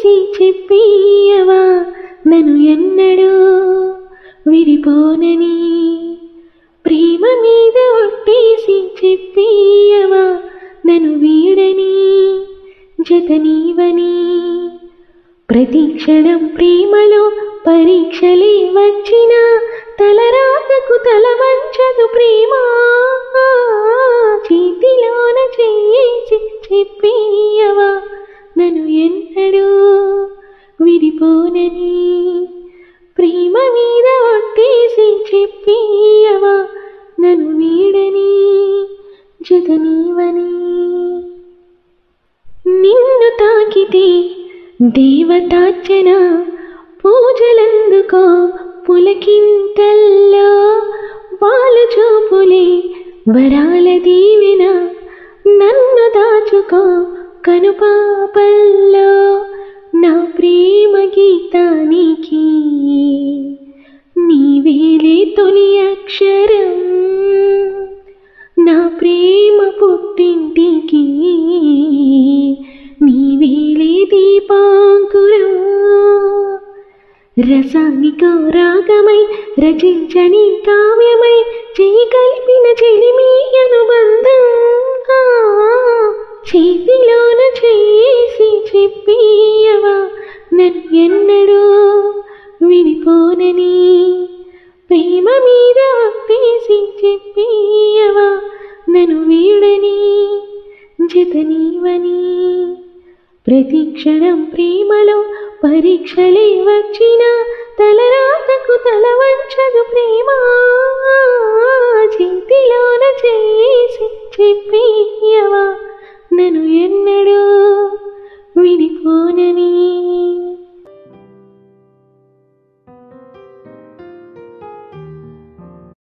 ఒట్టేసి చెప్పియవా నన్ను ఎన్నడూ విడిపోనని ప్రేమ మీద ఒట్టేసి చెప్పియవా నన్ను వీడని జతనీవని ప్రతి క్షణం ప్రేమలో పరీక్షలే వచ్చిన తలరాతకు తల వంచదు ప్రేమ చేతిలోన చేసి చెప్పియవా నన్ను ఎన్నడూ విడిపోనని ప్రేమ మీద ఒట్టేసి చెప్పియవా నన్ను వీడని జగనీవని నిన్ను తాకితే దేవతార్చన పూజలందుకో పులకింతల్లో వాళ్ళ చూపులే వరాల దీవెన నన్ను దాచుకో కనుపాపల్లో నా ప్రేమ గీతానికి నీవేలే తొలి అక్షరం నా ప్రేమ పుట్టింటికి నీవేలే దీపాంకురం రసానికో రాగమై రచించని కావ్యమై చేయి కలిపిన చెలిమి అనుబంధం ఆ, చేతిలోన చేసి చెప్పియవా నన్ను ఎన్నడూ విడిపోనని ప్రేమ మీద ఒట్టేసి చెప్పియవా నన్ను వీడని జతనీవని ప్రతి క్షణం ప్రేమలో పరీక్షలే వచ్చిన తలరాతకు తల వంచదు ప్రేమ చేతిలోన చేసి చెప్పియవా నన్ను ఎన్నడూ